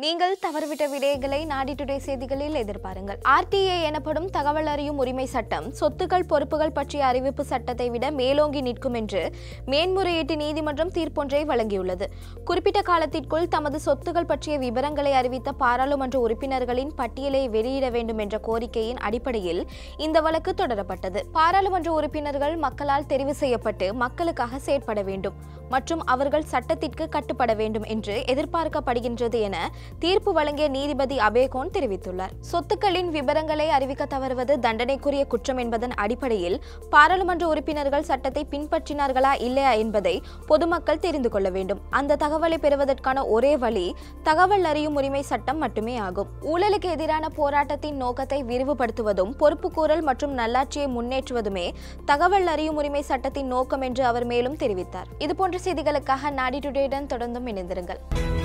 நீங்கள் தவறுவிட்ட விடயங்களை நாடி டுடே செய்திகளில் எதிர்பாருங்கள் ஆர்டிஏ எனப்படும் தகவல் அறியும் உரிமை சட்டம் சொத்துக்கள் பொறுப்புகள் பற்றிய அறிவிப்பு சட்டத்தை விட மேலோங்கி நிற்கும் என்று மேன்முறையீட்டு நீதிமன்றம் தீர்ப்பொன்றை வழங்கியுள்ளது குறிப்பிட்ட காலத்திற்குள் தமது சொத்துகள் பற்றிய விவரங்களை அறிவித்த பாராளுமன்ற உறுப்பினர்களின் பட்டியலை வெளியிட வேண்டும் என்ற கோரிக்கையின் அடிப்படையில் இந்த வழக்கு தொடரப்பட்டது பாராளுமன்ற உறுப்பினர்கள் மக்களால் தெரிவு செய்யப்பட்டு மக்களுக்காக செயற்பட வேண்டும் மற்றும் அவர்கள் சட்டத்திற்கு கட்டுப்பட வேண்டும் என்று எதிர்பார்க்கப்படுகின்றது என தீர்ப்பு வழங்கிய நீதிபதி அபேகோன் தெரிவித்துள்ளார் சொத்துக்களின் விவரங்களை அறிவிக்க தவறுவது தண்டனைக்குரிய குற்றம் என்பதன் அடிப்படையில் பாராளுமன்ற உறுப்பினர்கள் சட்டத்தை பின்பற்றினார்களா இல்லையா என்பதை பொதுமக்கள் தெரிந்து கொள்ள வேண்டும் அந்த தகவலை பெறுவதற்கான ஒரே வழி தகவல் அறியும் உரிமை சட்டம் மட்டுமே ஆகும் ஊழலுக்கு எதிரான போராட்டத்தின் நோக்கத்தை விரிவுபடுத்துவதும் பொறுப்புக்கூறல் மற்றும் நல்லாட்சியை முன்னேற்றுவதுமே தகவல் அறியும் உரிமை சட்டத்தின் நோக்கம் என்று அவர் மேலும் தெரிவித்தார் இதுபோன்ற செய்திகளுக்காக நாடி டுடேடன் தொடர்ந்தும் இணைந்திருங்கள்